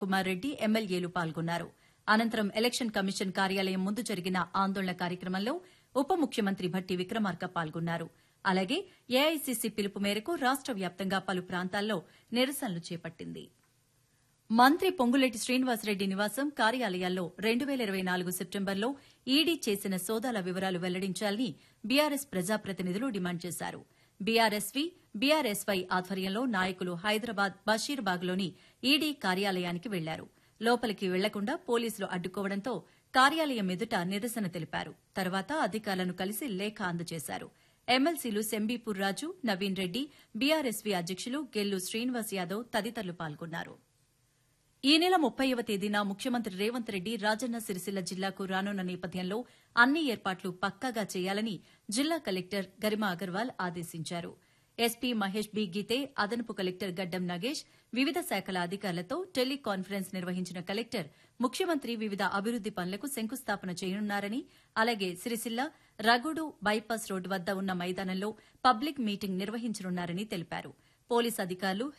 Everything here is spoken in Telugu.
కుమార్ రెడ్డి ఎమ్మెల్యేలు పాల్గొన్నారు అనంతరం ఎలక్షన్ కమిషన్ కార్యాలయం ముందు జరిగిన ఆందోళన కార్యక్రమంలో ఉప ముఖ్యమంత్రి భట్టి విక్రమార్క పాల్గొన్నారు అలాగే ఏఐసీసీ పిలుపు మేరకు రాష్ట వ్యాప్తంగా పలు ప్రాంతాల్లో నిరసనలు చేపట్టింది మంత్రి పొంగులేటి శ్రీనివాసరెడ్డి నివాసం కార్యాలయాల్లో రెండు వేల ఇరవై నాలుగు సెప్టెంబర్లో ఈడీ చేసిన సోదాల వివరాలు వెల్లడించాలని బీఆర్ఎస్ ప్రజాప్రతినిధులు డిమాండ్ చేశారు బీఆర్ఎస్వీ బీఆర్ఎస్వై ఆధ్వర్యంలో నాయకులు హైదరాబాద్ బషీర్బాగ్లోని ఈడీ కార్యాలయానికి వెళ్లారు లోపలికి వెళ్లకుండా పోలీసులు అడ్డుకోవడంతో కార్యాలయం ఎదుట నిరసన తెలిపారు తర్వాత అధికారులను కలిసి లేఖ అందజేశారు ఎమ్మెల్సీలు సెంబీపూర్ రాజు నవీన్ రెడ్డి బీఆర్ఎస్వీ అధ్యకులు గెల్లు శ్రీనివాస్ యాదవ్ తదితరులు పాల్గొన్నారు ఈ నెల ముప్పైవ తేదీన ముఖ్యమంత్రి రేవంత్ రెడ్డి రాజన్న సిరిసిల్ల జిల్లాకు రానున్న నేపథ్యంలో అన్ని ఏర్పాట్లు పక్కాగా చేయాలని జిల్లా కలెక్టర్ గరిమా అగర్వాల్ ఆదేశించారు ఎస్పీ మహేష్ బి గీతే అదనపు కలెక్టర్ గడ్డం నగేష్ వివిధ శాఖల అధికారులతో టెలికాన్ఫరెన్స్ నిర్వహించిన కలెక్టర్ ముఖ్యమంత్రి వివిధ అభివృద్ది పనులకు శంకుస్థాపన చేయనున్నారని అలాగే సిరిసిల్ల రగుడు బైపాస్ రోడ్డు వద్ద ఉన్న మైదానంలో పబ్లిక్ మీటింగ్ నిర్వహించనున్నారని తెలిపారు పోలీస్ అధికారులు